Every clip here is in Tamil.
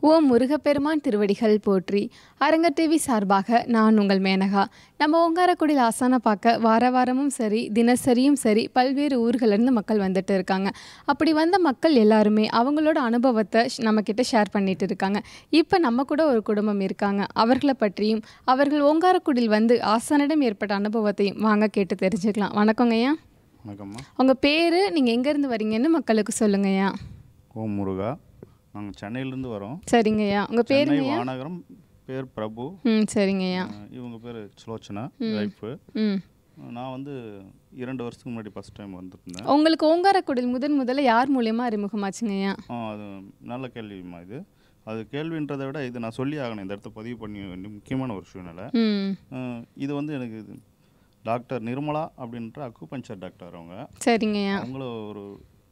ஓ முருகப்பெருமான் திருவடிகள் போற்றி அரங்க டிவி சார்பாக நான் உங்கள் மேனகா நம்ம ஓங்காரக்குடியில் ஆசானை பார்க்க வார வாரமும் சரி தினசரியும் சரி பல்வேறு ஊர்கள்லேருந்து மக்கள் வந்துட்டு இருக்காங்க அப்படி வந்த மக்கள் எல்லாருமே அவங்களோட அனுபவத்தை ஷ்- நம்மக்கிட்ட ஷேர் பண்ணிட்டு இருக்காங்க இப்போ நம்ம கூட ஒரு குடும்பம் இருக்காங்க அவர்களை பற்றியும் அவர்கள் ஓங்காரக்குடியில் வந்து ஆசானிடம் ஏற்பட்ட அனுபவத்தையும் வாங்க கேட்டு தெரிஞ்சுக்கலாம் வணக்கங்கய்யா வணக்கம்மா உங்கள் பேர் நீங்கள் எங்கேருந்து வரீங்கன்னு மக்களுக்கு சொல்லுங்கய்யா ஓம் முருகா நாங்கள் சென்னையிலேருந்து வரோம் சரிங்கய்யா உங்கள் சென்னை பேருங்கய்யா வானகரம் பேர் பிரபு ம் சரிங்கய்யா அஹ் இவங்க பேர் சுலோச்சனா ஒய்ஃபு ம் நான் வந்து இரண்டு வருஷத்துக்கு முன்னாடி ஃபஸ்ட் டைம் வந்திருந்தேன் உங்களுக்கு ஓங்காரக்குடில் முதன் முதல்ல யார் மூலியமா அறிமுகமாச்சுங்கய்யா ஆ, அது நல்ல கேள்விம்மா இது அது கேள்வின்றதை விட இது நான் சொல்லி ஆகணும் இந்த இடத்த பதிவு பண்ணி வேண்டிய முக்கியமான ஒரு சூழ்நிலை ம் அஹ் இது வந்து எனக்கு இது டாக்டர் நிர்மலா அப்படின்ற அக்குபஞ்சர் டாக்டர் அவங்க சரிங்கய்யா அவங்கள ஒரு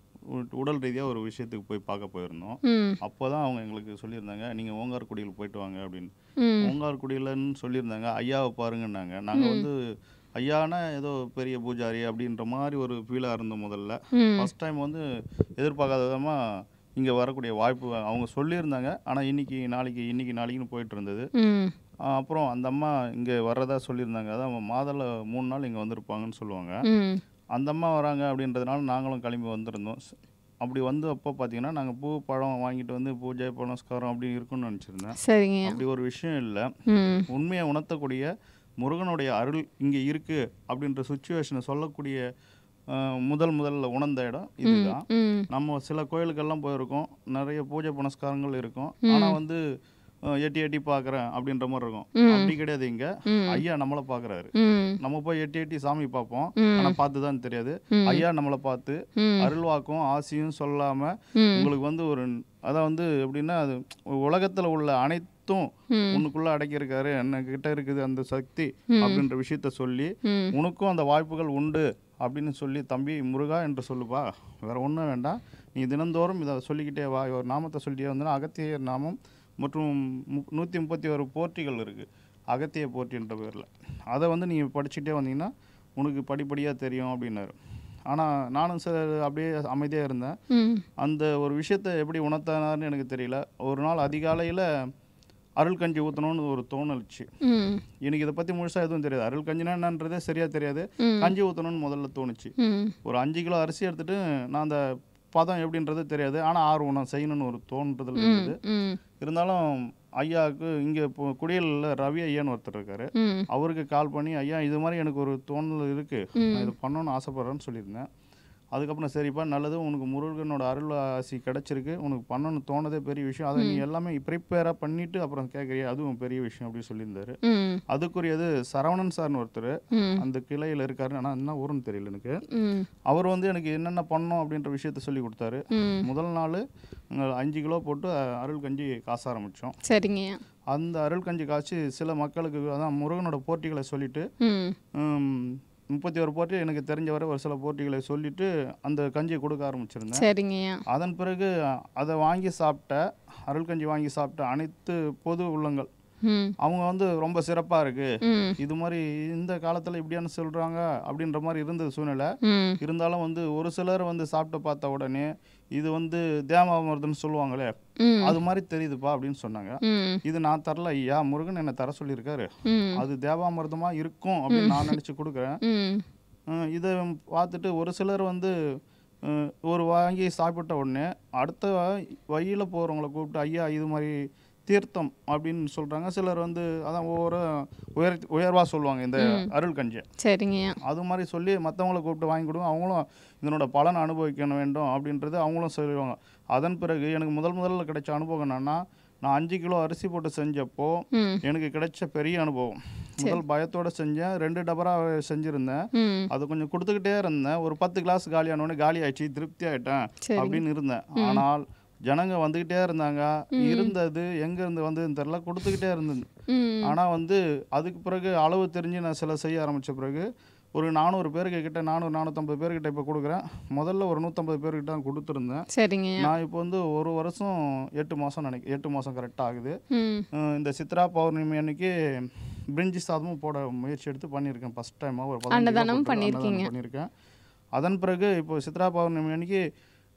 உ- உடல் ரீதியாக ஒரு விஷயத்துக்கு போய் பார்க்க போயிருந்தோம் ம் அப்போ தான் அவங்க எங்களுக்கு சொல்லியிருந்தாங்க நீங்கள் ஓங்காரக்குடியில் போயிட்டு வாங்க அப்படின்னு ம் ஓங்காரக்குடியிலன்னு சொல்லியிருந்தாங்க ஐயாவை பாருங்கன்னாங்க நாங்கள் வந்து ஐயானா ஏதோ பெரிய பூஜாரி அப்படின்ற மாதிரி ஒரு ஃபீலாக இருந்தோம் முதல்ல ம் ஃபஸ்ட் டைம் வந்து எதிர்பார்க்காத விதமாக இங்கே வரக்கூடிய வாய்ப்பு அவங்க சொல்லியிருந்தாங்க ஆனால் இன்னைக்கு நாளைக்கு இன்னைக்கு நாளைக்குன்னு போயிட்டு இருந்தது ம் ஆஹ் அப்புறம் அந்த அம்மா இங்கே வர்றதா சொல்லியிருந்தாங்க அதான் மாதல மூணு நாள் இங்கே வந்திருப்பாங்கன்னு சொல்லுவாங்க ம் அந்த அம்மா வராங்க அப்படின்றதுனால நாங்களும் கிளம்பி வந்திருந்தோம் ஸ்- அப்படி வந்து அப்போ பார்த்தீங்கன்னா நாங்கள் பூ பழம் வாங்கிட்டு வந்து பூஜை புனஸ்காரம் அப்படி இருக்குன்னு நினச்சிருந்தேன் சரிங்கய்யா அப்படி ஒரு விஷயம் இல்லை ம் உண்மையை உணர்த்தக்கூடிய முருகனுடைய அருள் இங்கே இருக்குது அப்படின்ற சுச்சுவேஷனை சொல்லக்கூடிய ஆஹ், முதல் முதல்ல உணர்ந்த இடம் இதுதான் ம் நம்ம சில கோயிலுக்கெல்லாம் போயிருக்கோம் நிறைய பூஜை புனஸ்காரங்கள் இருக்கும் ஆனால் வந்து ஆஹ், எட்டி எட்டி பார்க்குறேன் அப்படின்ற மாதிரி இருக்கும் அப்படி கிடையாது இங்கே ஐயா நம்மளை பார்க்குறாரு ம் நம்ம போய் எட்டி எட்டி சாமி பார்ப்போம் ம். ஆனால் பார்த்து தான் தெரியாது ஐயா நம்மளை பார்த்து ம். அருள்வாக்கும் ஆசையும் சொல்லாமல் ம். உங்களுக்கு வந்து ஒரு அதான் வந்து எப்படின்னா அது உலகத்தில் உள்ள அனைத்தும் ம். உனக்குள்ள அடக்கியிருக்காரு என்ன கிட்ட இருக்குது அந்த சக்தி அப்படின்ற விஷயத்த சொல்லி ம். உனக்கும் அந்த வாய்ப்புகள் உண்டு அப்படின்னு சொல்லி தம்பி முருகா என்று சொல்லுப்பா வேற ஒன்றும் வேண்டாம் நீ தினந்தோறும் இதை சொல்லிக்கிட்டே வா ஒரு நாமத்தை சொல்லிட்டே வந்தனா அகத்தியர் நாமம் மற்றும் மு- நூற்றி முப்பத்தி ஒரு போற்றிகள் இருக்குது அகத்திய போற்றின்ற பேரில் அதை வந்து நீ படிச்சுட்டே வந்தீங்கன்னா உனக்கு படிப்படியாக தெரியும் அப்படின்னாரு ஆனால் நானும் சில அப்படியே அமைதியாக இருந்தேன் ம் அந்த ஒரு விஷயத்தை எப்படி உணர்த்தினார்னு எனக்கு தெரியல ஒரு நாள் அதிகாலையில் அருள் கஞ்சி ஊற்றணும்னு ஒரு தோணுச்சு ம் எனக்கு இதை பற்றி முழுசாக எதுவும் தெரியாது அருள் கஞ்சினா என்னன்றதே சரியாக தெரியாது ம். கஞ்சி ஊற்றணும்னு முதல்ல தோணுச்சு ம் ஒரு அஞ்சு கிலோ அரிசி எடுத்துட்டு நான் அந்த பதம் எப்படின்றது தெரியாது ஆனால் ஆர்வம் நான் செய்யணும்னு ஒரு தோன்றதுல இருந்தது ம் இருந்தாலும் ஐயாவுக்கு இங்கே இப்போ குடியலில் ரவி ஐயான்னு ஒருத்தர் இருக்காரு ம் அவருக்கு கால் பண்ணி ஐயா இது மாதிரி எனக்கு ஒரு தோணல் இருக்குது நான் இது பண்ணணும்னு ஆசைப்பட்றேன்னு சொல்லியிருந்தேன் அதுக்கப்புறம் சரிப்பா நல்லது உனக்கு முருகனோட அருள் ஆசி கிடச்சிருக்கு உனக்கு பண்ணணும்னு தோணதே பெரிய விஷயம் அதை நீ எல்லாமே ப்ரிப்பேராக பண்ணிவிட்டு அப்புறம் கேட்குறியா அதுவும் பெரிய விஷயம் அப்படி சொல்லியிருந்தாரு ம் அதுக்குரியது சரவணன் சார்னு ஒருத்தர் ம் அந்த கிளையில் இருக்காரு ஆனால் என்ன ஊருன்னு தெரியல எனக்கு ம் அவர் வந்து எனக்கு என்னென்ன பண்ணணும் அப்படின்ற விஷயத்த சொல்லி கொடுத்தாரு ம் முதல் நாள் நாங்கள் அஞ்சு கிலோ போட்டு அஹ், அருள் கஞ்சி காச ஆரம்பித்தோம் சரிங்கய்யா அந்த அருள் கஞ்சி காய்ச்சி சில மக்களுக்கு அதான் முருகனோட போட்டிகளை சொல்லிட்டு ம் ஹம், முப்பத்தி ஒரு போட்டி எனக்கு தெரிஞ்ச வரை ஒரு சில போட்டிகளை சொல்லிட்டு அந்த கஞ்சியை கொடுக்க ஆரம்பிச்சிருந்தேன் சரிங்கய்யா அதன் பிறகு அதை வாங்கி சாப்பிட்ட அருள் கஞ்சி வாங்கி சாப்பிட்ட அனைத்து பொது உள்ளங்கள் ம் அவங்க வந்து ரொம்ப சிறப்பாக இருக்குது ம் இது மாதிரி இந்த காலத்தில் இப்படியானு சொல்கிறாங்க அப்படின்ற மாதிரி இருந்தது சூழ்நிலை ம் இருந்தாலும் வந்து ஒரு சிலர் வந்து சாப்பிட்டு பார்த்த உடனே இது வந்து தேமாமருதுன்னு சொல்லுவாங்களே ம் அது மாதிரி தெரியுதுப்பா அப்படின்னு சொன்னாங்க ம் இது நான் தரல ஐயா முருகன் என்னை தர சொல்லியிருக்காரு ம் அது தேவாமிர்தமாக இருக்கும் அப்படின்னு நான் நினச்சி கொடுக்குறேன் ம் அஹ் இதை பார்த்துட்டு ஒரு சிலர் வந்து அஹ் ஒரு வாங்கி சாப்பிட்ட உடனே அடுத்த வழியில் போகிறவங்கள கூப்பிட்டு ஐயா இது மாதிரி தீர்த்தம் அப்படின்னு சொல்கிறாங்க சிலர் வந்து அதான் ஒவ்வொரு உயர் உயர்வாக சொல்லுவாங்க இந்த அருள் கஞ்சியை சரிங்கய்யா அது மாதிரி சொல்லி மற்றவங்கள கூப்பிட்டு வாங்கி கொடுங்க அவங்களும் இதனோட பலனை அனுபவிக்க வேண்டும் அப்படின்றது அவங்களும் சொல்லுவாங்க அதன் பிறகு எனக்கு முதல் முதல்ல கிடைச்ச அனுபவம் என்னன்னா நான் அஞ்சு கிலோ அரிசி போட்டு செஞ்சப்போ ம் எனக்கு கிடைச்ச பெரிய அனுபவம் முதல் பயத்தோட செஞ்சேன் ரெண்டு டபரா செஞ்சுருந்தேன் ம் அது கொஞ்சம் கொடுத்துக்கிட்டே இருந்தேன் ஒரு பத்து கிளாஸ் காலியான உடனே காலி ஆயிடுச்சு திருப்தி ஆயிட்டேன் சரிங்க. அப்படின்னு இருந்தேன் ஆனால் ஜனங்க வந்துக்கிட்டே இருந்தாங்க இருந்தது எங்க இருந்து வந்ததுன்னு தெரியல கொடுத்துக்கிட்டே இருந்தது ம் ஆனால் வந்து அதுக்கு பிறகு அளவு தெரிஞ்சு நான் சில செய்ய ஆரம்பித்த பிறகு ஒரு நானூறு பேருக்கு கிட்ட நானூறு நானூற்றம்பது பேர்கிட்ட இப்போ கொடுக்குறேன் முதல்ல ஒரு நூற்றம்பது பேர்கிட்ட தான் கொடுத்துருந்தேன் சரிங்கய்யா நான் இப்போ வந்து ஒரு வருஷம் எட்டு மாதம் நினைக்க எட்டு மாதம் கரெக்டாக ஆகுது ம் அஹ் இந்த சித்ரா பௌர்ணமி அன்னைக்கு பிரிஞ்சி சாதமும் போட முயற்சி எடுத்து பண்ணியிருக்கேன் ஃபஸ்ட் டைமாக ஒரு பதினஞ்சு கிலோ அன்னதானமும் போட்டு பண்ணியிருக்கீங்க. அன்னதானம் பண்ணியிருக்கேன் அதன் பிறகு இப்போ சித்ரா பௌர்ணமி அன்னைக்கு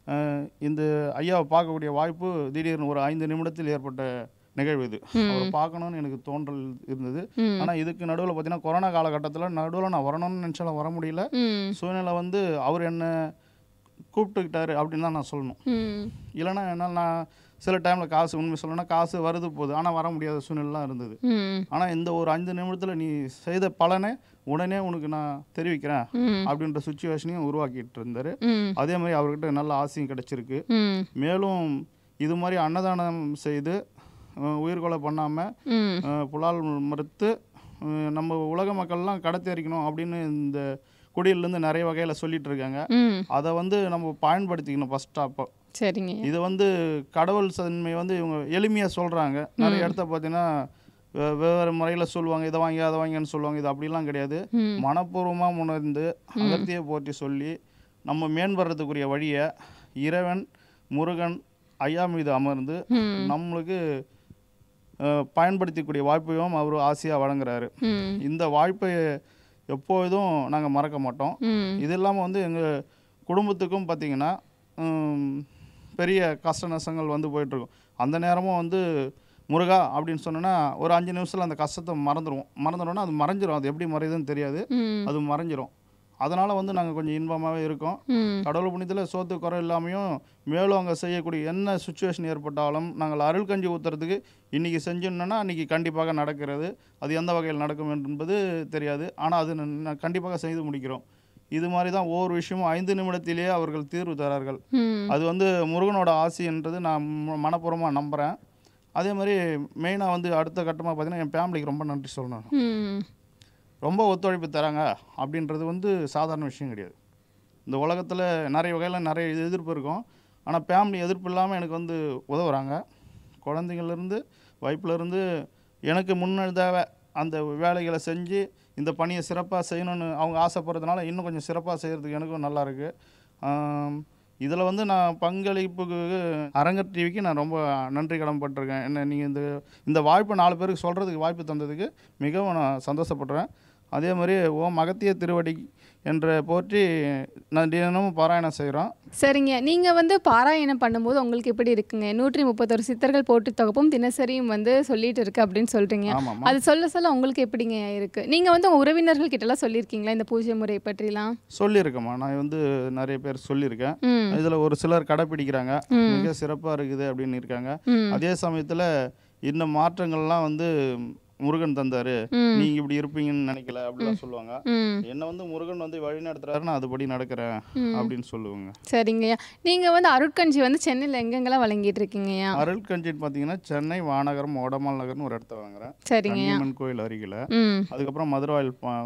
அஹ், இந்த ஐயாவை பார்க்கக்கூடிய வாய்ப்பு திடீர்னு ஒரு ஐந்து நிமிடத்தில் ஏற்பட்ட நிகழ்வு இது அவரை பார்க்கணும்னு எனக்கு தோன்றல் இருந்தது ம். ஆனால் இதுக்கு நடுவில் பார்த்தீங்கன்னா கொரோனா காலகட்டத்தில் நடுவில் நான் வரணும்னு நினச்சாலும் வர முடியல ம் சூழ்நிலை வந்து அவர் என்ன கூப்பிட்டுக்கிட்டாரு அப்படின்னு தான் நான் சொல்லணும் ம் இல்லைன்னா என்னால் நான் சில டைமில் காசு உண்மை சொல்லணும்னா காசு வருது போகுது ஆனால் வர முடியாத சூழ்நிலைலாம் இருந்தது ம் ஆனால் இந்த ஒரு அஞ்சு நிமிடத்தில் நீ செய்த பலனை உடனே உனக்கு நான் தெரிவிக்கிறேன் ம் அப்படின்ற சுச்சுவேஷனையும் உருவாக்கிட்டு இருந்தார் ம் அதே மாதிரி அவர்கிட்ட நல்ல ஆசையும் கிடைச்சிருக்கு ம் மேலும் இது மாதிரி அன்னதானம் செய்து அஹ், உயிர்கொலை பண்ணாமல் ம் புலால் மறுத்து அஹ், நம்ம உலக மக்கள்லாம் கடத்தேறிக்கணும் அப்படின்னு இந்த குடியிலேருந்து நிறைய வகையில் சொல்லிட்டு இருக்காங்க ம் அதை வந்து நம்ம பயன்படுத்திக்கணும் ஃபஸ்ட் அப்போ சரிங்க இது வந்து கடவுள் தன்மை வந்து இவங்க எளிமையாக சொல்கிறாங்க நிறைய இடத்த பார்த்தீங்கன்னா வே- வெவ்வேறு முறையில் சொல்லுவாங்க இதை வாங்கி அதை வாங்கின்னு சொல்லுவாங்க இது அப்படிலாம் கிடையாது ம் மனப்பூர்வமாக உணர்ந்து அகத்தியை போற்றி சொல்லி நம்ம மேம்படுறதுக்குரிய வழியை இறைவன் முருகன் ஐயா மீது அமர்ந்து ம் நம்மளுக்கு அஹ், பயன்படுத்திக்கூடிய வாய்ப்பையும் அவர் ஆசையாக வழங்குறாரு ம் இந்த வாய்ப்பை எப்போதும் நாங்கள் மறக்க மாட்டோம் ம் இது இல்லாமல் வந்து எங்கள் குடும்பத்துக்கும் பார்த்திங்கன்னா ஹம், பெரிய கஷ்ட நஷ்டங்கள் வந்து போயிட்டுருக்கும் அந்த நேரமும் வந்து முருகா அப்படின்னு சொன்னோன்னா ஒரு அஞ்சு நிமிஷத்தில் அந்த கஷ்டத்தை மறந்துடுவோம் மறந்துடும்னா அது மறைஞ்சிரும் அது எப்படி மறையுதுன்னு தெரியாது ம் அது மறைஞ்சிரும் அதனால் வந்து நாங்கள் கொஞ்சம் இன்பமாகவே இருக்கோம் ம் கடவுள் புண்ணியத்தில் சோத்து குறை இல்லாமையும் மேலும் அங்கே செய்யக்கூடிய என்ன சுச்சுவேஷன் ஏற்பட்டாலும் நாங்கள் அருள் கஞ்சி ஊற்றுறதுக்கு இன்றைக்கி செஞ்சோன்னா அன்றைக்கி கண்டிப்பாக நடக்கிறது அது எந்த வகையில் நடக்கும் என்பது தெரியாது ஆனால் அது ந- கண்டிப்பாக செய்து முடிக்கிறோம் இது மாதிரி தான் ஒவ்வொரு விஷயமும் ஐந்து நிமிடத்திலேயே அவர்கள் தீர்வு தரார்கள் ம் அது வந்து முருகனோட ஆசைன்றது நான் ம- மனப்பூர்வமாக நம்புகிறேன் அதே மாதிரி மெயினாக வந்து அடுத்த கட்டமாக பார்த்தீங்கன்னா என் ஃபேமிலிக்கு ரொம்ப நன்றி சொல்லணும் ம் ரொம்ப ஒத்துழைப்பு தராங்க அப்படின்றது வந்து சாதாரண விஷயம் கிடையாது இந்த உலகத்தில் நிறைய வகையில் நிறைய எதிர்ப்பு இருக்கும் ஆனால் ஃபேமிலி எதிர்ப்பு இல்லாமல் எனக்கு வந்து உதவுறாங்க குழந்தைங்கள்லேருந்து வைப்பிலேருந்து எனக்கு முன்னெடுத்தாவ அந்த வேலைகளை செஞ்சு இந்த பணியை சிறப்பாக செய்யணும்னு அவங்க ஆசைப்படுறதுனால இன்னும் கொஞ்சம் சிறப்பாக செய்கிறதுக்கு எனக்கும் நல்லா இருக்குது இதில் வந்து நான் பங்களிப்புக்கு அரங்கர் டிவிக்கு நான் ரொம்ப நன்றி கடன்பட்டிருக்கேன் என்ன நீங்கள் இந்த இந்த வாய்ப்பை நாலு பேருக்கு சொல்கிறதுக்கு வாய்ப்பு தந்ததுக்கு மிகவும் நான் சந்தோஷப்படுறேன் அதே மாதிரி ஓம் அகத்திய திருவடி என்ற போற்றி நான் தினமும் பாராயணம் செய்கிறோம் சரிங்க நீங்கள் வந்து பாராயணம் பண்ணும்போது உங்களுக்கு எப்படி இருக்குங்க நூற்றி முப்பத்தொரு சித்தர்கள் போட்டு தொகுப்பும் தினசரியும் வந்து சொல்லிட்டு இருக்கு அப்படின்னு சொல்கிறீங்க ஆமாம் அது சொல்ல சொல்ல உங்களுக்கு எப்படிங்க இருக்கு நீங்கள் வந்து உங்கள் உறவினர்கள் கிட்டலாம் சொல்லியிருக்கீங்களா இந்த பூஜை முறை பற்றிலாம் சொல்லியிருக்கேம்மா நான் வந்து நிறைய பேர் சொல்லியிருக்கேன் ம் இதில் ஒரு சிலர் கடைப்பிடிக்கிறாங்க ம். மிக சிறப்பாக இருக்குது அப்படின்னு இருக்காங்க ம் அதே சமயத்தில் இந்த மாற்றங்கள்லாம் வந்து முருகன் தந்தார் ம் நீங்கள் இப்படி இருப்பீங்கன்னு நினைக்கல அப்படிலாம் சொல்லுவாங்க ம் என்னை வந்து முருகன் வந்து வழி நடத்துறாரு நான் அதுபடி நடக்கிறேன் ம். அப்படின்னு சொல்லுவாங்க சரிங்கய்யா நீங்கள் வந்து அருட்கஞ்சி வந்து சென்னையில் எங்கெங்கெல்லாம் வழங்கிட்டு இருக்கீங்கய்யா அருள் கஞ்சின்னு பார்த்தீங்கன்னா சென்னை வானகரம் ஓடமால் நகர்னு ஒரு இடத்த வாங்குறேன் சரிங்கய்யா கன்னியம்மன் கோயில் அருகில் ம் அதுக்கப்புறம் மதுரவாயில்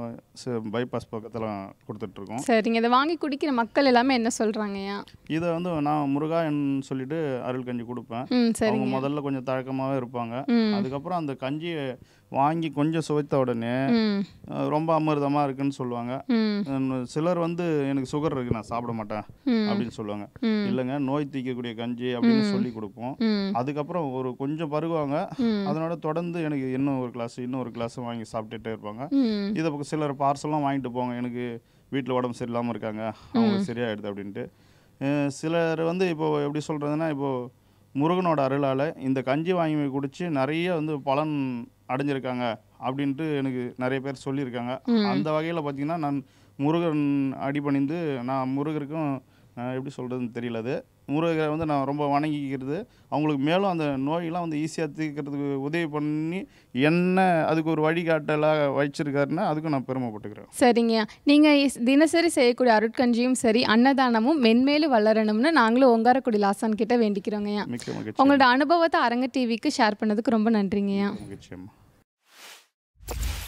பைபாஸ் பக்கத்தில் கொடுத்துட்ருக்கோம் சரிங்க இதை வாங்கி குடிக்கிற மக்கள் எல்லாமே என்ன சொல்கிறாங்கய்யா இதை வந்து நான் முருகான்னு சொல்லிட்டு அருள் கஞ்சி கொடுப்பேன் ம் அவங்க சரிங்க முதல்ல கொஞ்சம் தழக்கமாகவே இருப்பாங்க ம் அதுக்கப்புறம் அந்த கஞ்சியை வாங்கி கொஞ்சம் சுவைத்த உடனே ம் அஹ், ரொம்ப அமிர்தமாக இருக்குன்னு சொல்லுவாங்க ம் அஹ், சிலர் வந்து எனக்கு சுகர் இருக்கு நான் சாப்பிட மாட்டேன் ம் அப்படின்னு சொல்லுவாங்க ம் இல்லைங்க நோய் தீர்க்கக்கூடிய கஞ்சி அப்படின்னு ம். சொல்லி கொடுப்போம் ம் அதுக்கப்புறம் ஒரு கொஞ்சம் பருகுவாங்க ம் அதனோட தொடர்ந்து எனக்கு இன்னும் ஒரு கிளாஸ் இன்னும் ஒரு கிளாஸ் வாங்கி சாப்பிட்டுட்டே இருப்பாங்க ம் இதை பக்கம் சிலர் பார்சல்லாம் வாங்கிட்டு போங்க எனக்கு வீட்டில் உடம்பு சரியில்லாமல் இருக்காங்க அவங்களுக்கு சரியாயிடுது அப்படின்ட்டு அஹ் சிலர் வந்து இப்போ எப்படி சொல்கிறதுனா இப்போது முருகனோட அருளால் இந்த கஞ்சி வாங்கி போய் குடிச்சு நிறைய வந்து பலன் அடைஞ்சிருக்காங்க அப்படின்ட்டு எனக்கு நிறைய பேர் சொல்லியிருக்காங்க ம். அந்த வகையில் பார்த்தீங்கன்னா நான் முருகன் அடிபணிந்து நான் முருகருக்கும் அஹ், எப்படி சொல்கிறதுன்னு தெரியல அது முருகரை வந்து நான் ரொம்ப வணங்கிக்கிறது அவங்களுக்கு மேலும் அந்த நோயெல்லாம் வந்து ஈஸியாக தீர்க்கறதுக்கு உதவி பண்ணி என்ன அதுக்கு ஒரு வழிகாட்டலாக வச்சிருக்காருன்னா அதுக்கும் நான் பெருமைப்பட்டுக்கிறேன் சரிங்க நீங்கள் தினசரி செய்யக்கூடிய அருட்கஞ்சியும் சரி அன்னதானமும் மென்மேலும் வளரணும்னு நாங்களும் ஓங்காரக்குடி லாசான் கிட்ட வேண்டிக்கிறோங்கய்யா மிக்க மகிழ்ச்சி உங்களோட அனுபவத்தை அரங்க டிவிக்கு ஷேர் பண்ணதுக்கு ரொம்ப நன்றிங்கய்யா மகிழ்ச்சி அம்மா